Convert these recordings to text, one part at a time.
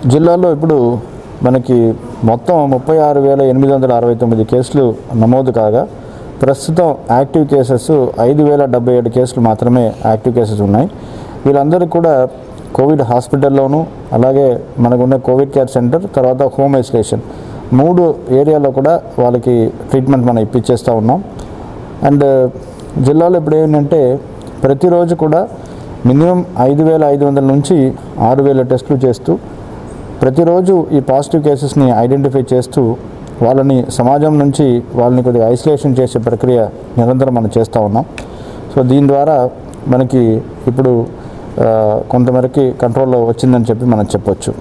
జిల్లాలో ఇప్పుడు మనకి మొత్తం ముప్పై ఆరు వేల ఎనిమిది వందల అరవై తొమ్మిది కేసులు నమోదు కాగా ప్రస్తుతం యాక్టివ్ కేసెస్ ఐదు వేల డెబ్బై ఏడు కేసులు మాత్రమే యాక్టివ్ కేసెస్ ఉన్నాయి వీళ్ళందరికీ కూడా కోవిడ్ హాస్పిటల్లోనూ అలాగే మనకున్న కోవిడ్ కేర్ సెంటర్ తర్వాత హోమ్ ఐసోలేషన్ మూడు ఏరియాలో కూడా వాళ్ళకి ట్రీట్మెంట్ మనం ఇప్పించేస్తూ ఉన్నాం అండ్ జిల్లాలో ఇప్పుడు ఏంటంటే ప్రతిరోజు కూడా మినిమం ఐదు వేల ఐదు వందల నుంచి ఆరు వేల టెస్టులు చేస్తూ ప్రతిరోజు ఈ పాజిటివ్ కేసెస్ని ఐడెంటిఫై చేస్తూ వాళ్ళని సమాజం నుంచి వాళ్ళని కొద్దిగా ఐసోలేషన్ చేసే ప్రక్రియ నిరంతరం మనం చేస్తూ ఉన్నాం సో దీని ద్వారా మనకి ఇప్పుడు ఆ, కొంతమేరకి కంట్రోల్లో వచ్చిందని చెప్పి మనం చెప్పొచ్చు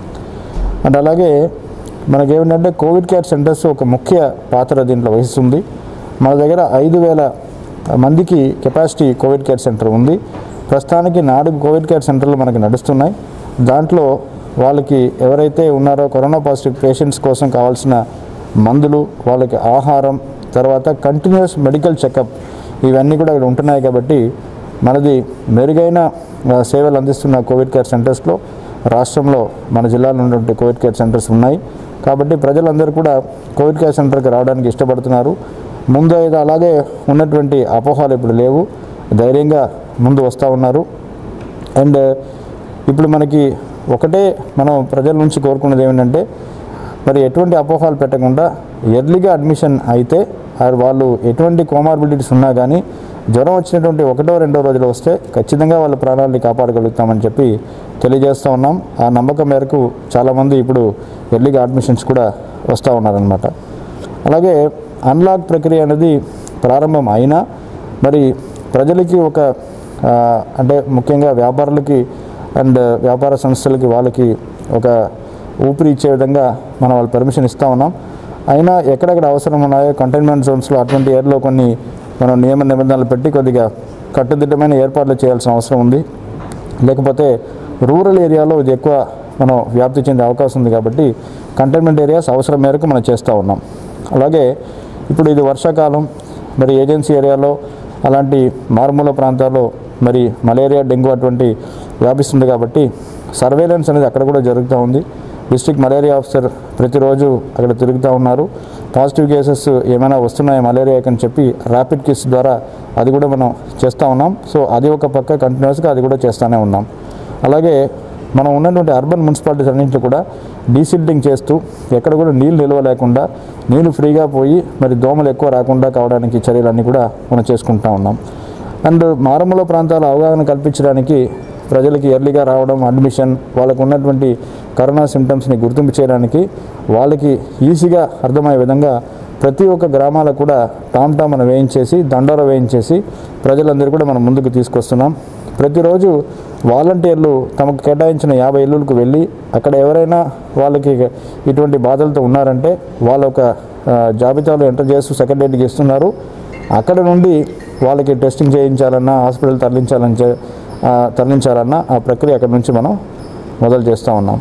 అండ్ అలాగే మనకేమిటంటే కోవిడ్ కేర్ సెంటర్స్ ఒక ముఖ్య పాత్ర దీంట్లో వహిస్తుంది మన దగ్గర ఐదు వేల మందికి కెపాసిటీ కోవిడ్ కేర్ సెంటర్ ఉంది ప్రస్తుతానికి నాలుగు కోవిడ్ కేర్ సెంటర్లు మనకి నడుస్తున్నాయి దాంట్లో వాళ్ళకి ఎవరైతే ఉన్నారో కరోనా పాజిటివ్ పేషెంట్స్ కోసం కావాల్సిన మందులు వాళ్ళకి ఆహారం తర్వాత కంటిన్యూస్ మెడికల్ చెకప్ ఇవన్నీ కూడా ఇక్కడ ఉంటున్నాయి కాబట్టి మనది మెరుగైన ఆ, సేవలు అందిస్తున్న కోవిడ్ కేర్ సెంటర్స్లో రాష్ట్రంలో మన జిల్లాలో ఉన్నటువంటి కోవిడ్ కేర్ సెంటర్స్ ఉన్నాయి కాబట్టి ప్రజలందరూ కూడా కోవిడ్ కేర్ సెంటర్కి రావడానికి ఇష్టపడుతున్నారు ముందు అయితే అలాగే ఉన్నటువంటి అపోహలు ఇప్పుడు లేవు ధైర్యంగా ముందు వస్తూ ఉన్నారు అండ్ ఇప్పుడు మనకి ఒకటే మనం ప్రజల నుంచి కోరుకున్నది ఏమిటంటే మరి ఎటువంటి అపోహలు పెట్టకుండా ఎర్లీగా అడ్మిషన్ అయితే ఆ వాళ్ళు ఎటువంటి కోమార్బిడిటీస్ ఉన్నా కానీ జ్వరం వచ్చినటువంటి ఒకటో రెండో రోజులు వస్తే ఖచ్చితంగా వాళ్ళ ప్రాణాలని కాపాడగలుగుతామని చెప్పి తెలియజేస్తూ ఉన్నాం ఆ నమ్మకం మేరకు చాలామంది ఇప్పుడు ఎర్లీగా అడ్మిషన్స్ కూడా వస్తూ ఉన్నారనమాట అలాగే అన్లాక్ ప్రక్రియ అనేది ప్రారంభం అయినా మరి ప్రజలకి ఒక ఆ, అంటే ముఖ్యంగా వ్యాపారులకి అండ్ వ్యాపార సంస్థలకి వాళ్ళకి ఒక ఊపిరి ఇచ్చే విధంగా మనం వాళ్ళు పర్మిషన్ ఇస్తూ ఉన్నాం అయినా ఎక్కడెక్కడ అవసరం ఉన్నాయో కంటైన్మెంట్ జోన్స్లో అటువంటి ఏరియాలో కొన్ని మనం నియమ నిబంధనలు పెట్టి కొద్దిగా కట్టుదిట్టమైన ఏర్పాట్లు చేయాల్సిన అవసరం ఉంది లేకపోతే రూరల్ ఏరియాలో ఇది ఎక్కువ మనం వ్యాప్తి చెందే అవకాశం ఉంది కాబట్టి కంటైన్మెంట్ ఏరియాస్ అవసరం మేరకు మనం చేస్తూ ఉన్నాం అలాగే ఇప్పుడు ఇది వర్షాకాలం మరి ఏజెన్సీ ఏరియాలో అలాంటి మారుమూల ప్రాంతాల్లో మరి మలేరియా డెంగ్యూ అటువంటి వ్యాపిస్తుంది కాబట్టి సర్వేలెన్స్ అనేది అక్కడ కూడా జరుగుతూ ఉంది డిస్ట్రిక్ట్ మలేరియా ఆఫీసర్ ప్రతిరోజు అక్కడ తిరుగుతూ ఉన్నారు పాజిటివ్ కేసెస్ ఏమైనా వస్తున్నాయి మలేరియాకి అని చెప్పి ర్యాపిడ్ కిట్స్ ద్వారా అది కూడా మనం చేస్తూ ఉన్నాం సో అది ఒక పక్క కంటిన్యూస్గా అది కూడా చేస్తూనే ఉన్నాం అలాగే మనం ఉన్నటువంటి అర్బన్ మున్సిపాలిటీస్ అన్నింటిలో కూడా డీసిల్టింగ్ చేస్తూ ఎక్కడ కూడా నీళ్ళు నిల్వ లేకుండా నీళ్ళు ఫ్రీగా పోయి మరి దోమలు ఎక్కువ రాకుండా కావడానికి చర్యలన్నీ కూడా మనం చేసుకుంటా ఉన్నాం అండ్ మారుమూల ప్రాంతాల అవగాహన కల్పించడానికి ప్రజలకి ఎర్లీగా రావడం అడ్మిషన్ వాళ్ళకు ఉన్నటువంటి కరోనా సిమ్టమ్స్ని గుర్తింపు చేయడానికి వాళ్ళకి ఈజీగా అర్థమయ్యే విధంగా ప్రతి ఒక్క గ్రామాలకు కూడా టామ్ టామ్ మనం వేయించేసి దండోర వేయించేసి ప్రజలందరూ కూడా మనం ముందుకు తీసుకొస్తున్నాం ప్రతిరోజు వాలంటీర్లు తమకు కేటాయించిన యాభై ఇల్లులకు వెళ్ళి అక్కడ ఎవరైనా వాళ్ళకి ఇటువంటి బాధలతో ఉన్నారంటే వాళ్ళ ఒక ఆ, జాబితాలో ఎంటర్ చేస్తూ సెకండ్ ఎయిడ్కి ఇస్తున్నారు అక్కడ నుండి వాళ్ళకి టెస్టింగ్ చేయించాలన్నా హాస్పిటల్ తరలించాలని చే- ఆ, తరలించాలన్నా ఆ ప్రక్రియ అక్కడ నుంచి మనం మొదలు చేస్తూ ఉన్నాం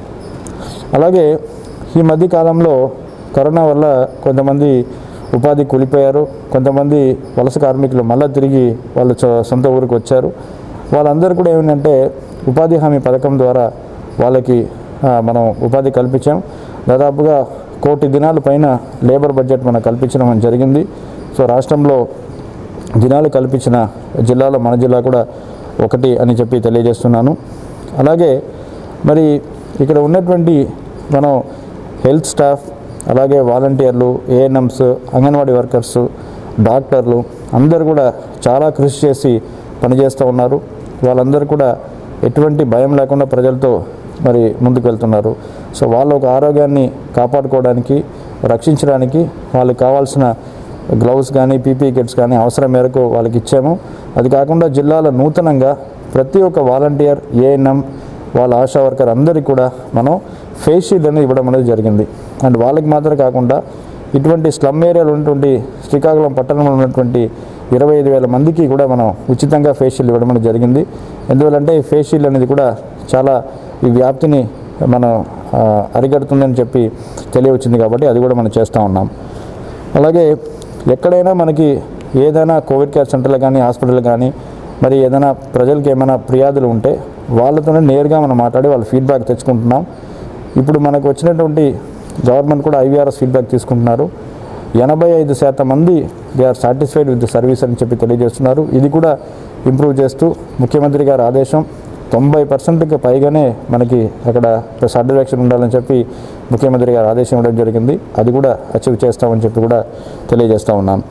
అలాగే ఈ మధ్య కాలంలో కరోనా వల్ల కొంతమంది ఉపాధి కూలిపోయారు కొంతమంది వలస కార్మికులు మళ్ళీ తిరిగి వాళ్ళ సొ- సొంత ఊరికి వచ్చారు వాళ్ళందరూ కూడా ఏమిటంటే ఉపాధి హామీ పథకం ద్వారా వాళ్ళకి ఆ, మనం ఉపాధి కల్పించాం దాదాపుగా కోటి దినాల పైన లేబర్ బడ్జెట్ మనం కల్పించడం అనేది జరిగింది సో రాష్ట్రంలో దినాలు కల్పించిన జిల్లాలో మన జిల్లా కూడా ఒకటి అని చెప్పి తెలియజేస్తున్నాను అలాగే మరి ఇక్కడ ఉన్నటువంటి మనం హెల్త్ స్టాఫ్ అలాగే వాలంటీర్లు ఏఎన్ఎంస్ అంగన్వాడీ వర్కర్స్ డాక్టర్లు అందరూ కూడా చాలా కృషి చేసి పనిచేస్తూ ఉన్నారు వాళ్ళందరూ కూడా ఎటువంటి భయం లేకుండా ప్రజలతో మరి ముందుకు వెళ్తున్నారు సో వాళ్ళ ఒక ఆరోగ్యాన్ని కాపాడుకోవడానికి రక్షించడానికి వాళ్ళకి కావాల్సిన గ్లౌస్ కానీ పీపీ కిట్స్ కానీ అవసరం మేరకు వాళ్ళకి ఇచ్చాము అది కాకుండా జిల్లాలో నూతనంగా ప్రతి ఒక్క వాలంటీర్ ఏఎన్ఎం వాళ్ళ ఆశా వర్కర్ అందరికీ కూడా మనం ఫేస్ షీల్డ్ అనేది ఇవ్వడం అనేది జరిగింది అండ్ వాళ్ళకి మాత్రం కాకుండా ఇటువంటి స్లమ్ ఏరియాలో ఉన్నటువంటి శ్రీకాకుళం పట్టణంలో ఉన్నటువంటి ఇరవై ఐదు వేల మందికి కూడా మనం ఉచితంగా ఫేస్ షీల్డ్ ఇవ్వడం అనేది జరిగింది ఎందువల్లంటే ఈ ఫేస్ షీల్డ్ అనేది కూడా చాలా ఈ వ్యాప్తిని మనం ఆ, అరిగడుతుందని చెప్పి తెలియవచ్చింది కాబట్టి అది కూడా మనం చేస్తూ ఉన్నాం అలాగే ఎక్కడైనా మనకి ఏదైనా కోవిడ్ కేర్ సెంటర్లు కానీ హాస్పిటల్ కానీ మరి ఏదైనా ప్రజలకి ఏమైనా ఫిర్యాదులు ఉంటే వాళ్ళతోనే నేరుగా మనం మాట్లాడి వాళ్ళ ఫీడ్బ్యాక్ తెచ్చుకుంటున్నాం ఇప్పుడు మనకు వచ్చినటువంటి గవర్నమెంట్ కూడా ఐవీఆర్ఎస్ ఫీడ్బ్యాక్ తీసుకుంటున్నారు ఎనభై ఐదు శాతం మంది they are satisfied with the service అని చెప్పి తెలియజేస్తున్నారు ఇది కూడా ఇంప్రూవ్ చేస్తూ ముఖ్యమంత్రి గారి ఆదేశం తొంభై పర్సెంట్కి పైగానే మనకి అక్కడ సాటిస్ఫాక్షన్ ఉండాలని చెప్పి ముఖ్యమంత్రి గారు ఆదేశం ఇవ్వడం జరిగింది అది కూడా అచీవ్ చేస్తామని చెప్పి కూడా తెలియజేస్తూ ఉన్నాను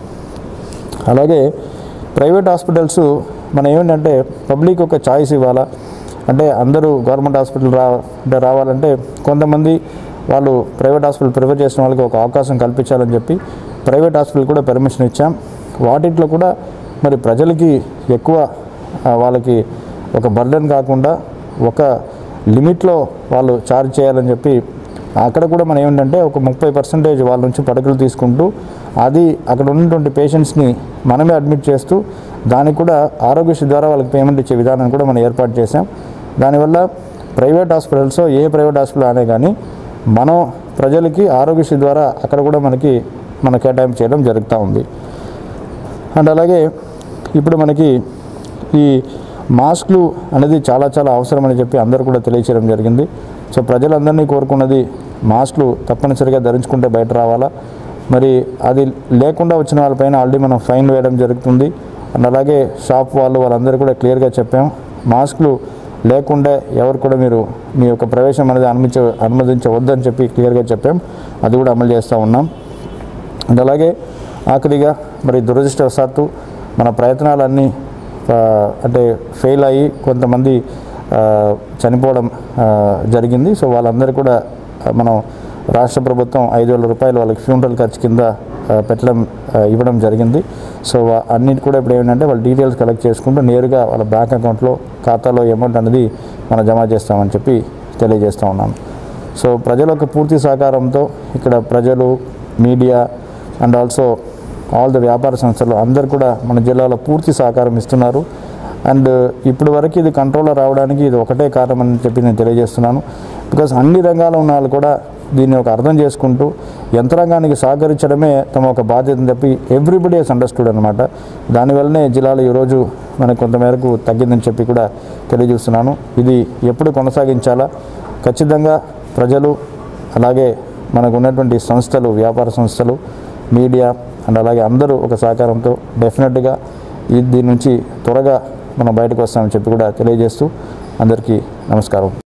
అలాగే ప్రైవేట్ హాస్పిటల్స్ మనం ఏమిటంటే పబ్లిక్ ఒక చాయిస్ ఇవ్వాలా అంటే అందరూ గవర్నమెంట్ హాస్పిటల్ రా అంటే రావాలంటే కొంతమంది వాళ్ళు ప్రైవేట్ హాస్పిటల్ ప్రిఫర్ చేసిన వాళ్ళకి ఒక అవకాశం కల్పించాలని చెప్పి ప్రైవేట్ హాస్పిటల్ కూడా పర్మిషన్ ఇచ్చాం వాటిట్లో కూడా మరి ప్రజలకి ఎక్కువ ఆ, వాళ్ళకి ఒక బర్డెన్ కాకుండా ఒక లిమిట్లో వాళ్ళు ఛార్జ్ చేయాలని చెప్పి అక్కడ కూడా మనం ఏమిటంటే ఒక ముప్పై పర్సెంటేజ్ వాళ్ళ నుంచి పడకలు తీసుకుంటూ అది అక్కడ ఉన్నటువంటి పేషెంట్స్ని మనమే అడ్మిట్ చేస్తూ దానికి కూడా ఆరోగ్యశ్రీ ద్వారా వాళ్ళకి పేమెంట్ ఇచ్చే విధానం కూడా మనం ఏర్పాటు చేసాం దానివల్ల ప్రైవేట్ హాస్పిటల్స్ ఏ ప్రైవేట్ హాస్పిటల్ అనే కానీ మనం ప్రజలకి ఆరోగ్యశ్రీ ద్వారా అక్కడ కూడా మనకి మన కేటాయింపు చేయడం జరుగుతూ ఉంది అండ్ అలాగే ఇప్పుడు మనకి ఈ మాస్క్లు అనేది చాలా చాలా అవసరం అని చెప్పి అందరూ కూడా తెలియచేయడం జరిగింది సో ప్రజలందరినీ కోరుకున్నది మాస్క్లు తప్పనిసరిగా ధరించుకుంటే బయట రావాలా మరి అది లేకుండా వచ్చిన వాళ్ళపైన ఆల్రెడీ మనం ఫైన్ వేయడం జరుగుతుంది అండ్ అలాగే షాప్ వాళ్ళు వాళ్ళందరూ కూడా క్లియర్గా చెప్పాం మాస్క్లు లేకుండా ఎవరు కూడా మీరు మీ యొక్క ప్రవేశం అనేది అనుమతించ అనుమతించవద్దని చెప్పి క్లియర్గా చెప్పాం అది కూడా అమలు చేస్తూ ఉన్నాం అండ్ అలాగే ఆఖరిగా మరి దురదృష్టవశాత్తు మన ప్రయత్నాలన్నీ ఆ, అంటే ఫెయిల్ అయ్యి కొంతమంది ఆ, చనిపోవడం ఆ, జరిగింది సో వాళ్ళందరూ కూడా ఆ, మనం రాష్ట్ర ప్రభుత్వం ఐదు వేల రూపాయలు వాళ్ళకి ఫ్యూనరల్ ఖర్చు కింద ఆ, పెట్టడం ఆ, ఇవ్వడం జరిగింది సో వా- అన్నిటి కూడా ఇప్పుడు ఏంటంటే వాళ్ళ డీటెయిల్స్ కలెక్ట్ చేసుకుంటూ నేరుగా వాళ్ళ బ్యాంక్ అకౌంట్లో ఖాతాలో అమౌంట్ అనేది మనం జమ చేస్తామని చెప్పి తెలియజేస్తూ ఉన్నాను సో ప్రజల యొక్క పూర్తి సహకారంతో ఇక్కడ ప్రజలు media and also all the వ్యాపార సంస్థలు అందరు కూడా మన జిల్లాలో పూర్తి సహకారం ఇస్తున్నారు అండ్ ఇప్పుడు వరకు ఇది కంట్రోల్లో రావడానికి ఇది ఒకటే కారణం అని చెప్పి నేను తెలియజేస్తున్నాను బికాస్ అన్ని రంగాల్లో ఉన్న వాళ్ళు కూడా దీన్ని ఒక అర్థం చేసుకుంటూ యంత్రాంగానికి సహకరించడమే తమ ఒక బాధ్యత అని చెప్పి ఎవ్రీబడి హెస్ అండర్స్టూడ్ అనమాట దానివల్లనే జిల్లాలో ఈరోజు మనకు కొంతమేరకు తగ్గిందని చెప్పి కూడా తెలియజేస్తున్నాను ఇది ఎప్పుడు కొనసాగించాలా ఖచ్చితంగా ప్రజలు అలాగే మనకు ఉన్నటువంటి సంస్థలు వ్యాపార సంస్థలు మీడియా అండ్ అలాగే అందరూ ఒక సహకారంతో డెఫినెట్గా ఈ దీని నుంచి త్వరగా మనం బయటకు వస్తామని చెప్పి కూడా తెలియజేస్తూ అందరికీ నమస్కారం